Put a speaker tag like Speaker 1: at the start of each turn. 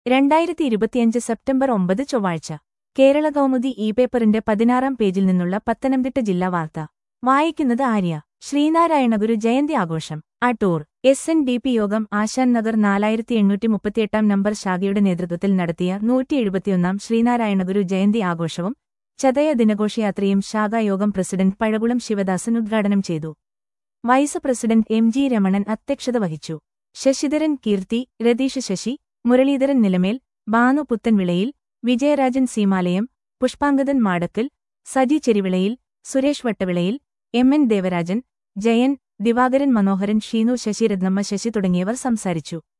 Speaker 1: രണ്ടായിരത്തി ഇരുപത്തിയഞ്ച് സെപ്റ്റംബർ ഒമ്പത് ചൊവ്വാഴ്ച കേരള കൗമുദി ഇ പേപ്പറിന്റെ പതിനാറാം പേജിൽ നിന്നുള്ള പത്തനംതിട്ട ജില്ലാ വാർത്ത വായിക്കുന്നത് ആര്യ ശ്രീനാരായണ ഗുരു ജയന്തി ആഘോഷം Adoor S N D P യോഗം ആശാൻ നഗർ നാലായിരത്തി എണ്ണൂറ്റി മുപ്പത്തിയെട്ടാം നമ്പർ ശാഖയുടെ നേതൃത്വത്തിൽ നടത്തിയ നൂറ്റി എഴുപത്തിയൊന്നാം ശ്രീനാരായണ ഗുരു ജയന്തി ആഘോഷവും ചതയ ദിനഘോഷയാത്രയും ശാഖായോഗം പ്രസിഡന്റ് പഴകുളം ശിവദാസൻ ഉദ്ഘാടനം ചെയ്തു vice president M G Ramanan അധ്യക്ഷത വഹിച്ചു ശശിധരൻ കീർത്തി രതീഷ് ശശി മുരളീധരൻ നിലമേൽ ബാനു പുത്തൻവിളയിൽ വിജയരാജൻ സീമാലയം പുഷ്പാങ്കദൻ മാടക്കൽ സജി ചെരിവിളയിൽ സുരേഷ് വട്ടവിളയിൽ എം എൻ ദേവരാജൻ ജയൻ ദിവാകരൻ മനോഹരൻ ഷീനു ശശിരത്നമ്മ ശശി തുടങ്ങിയവർ സംസാരിച്ചു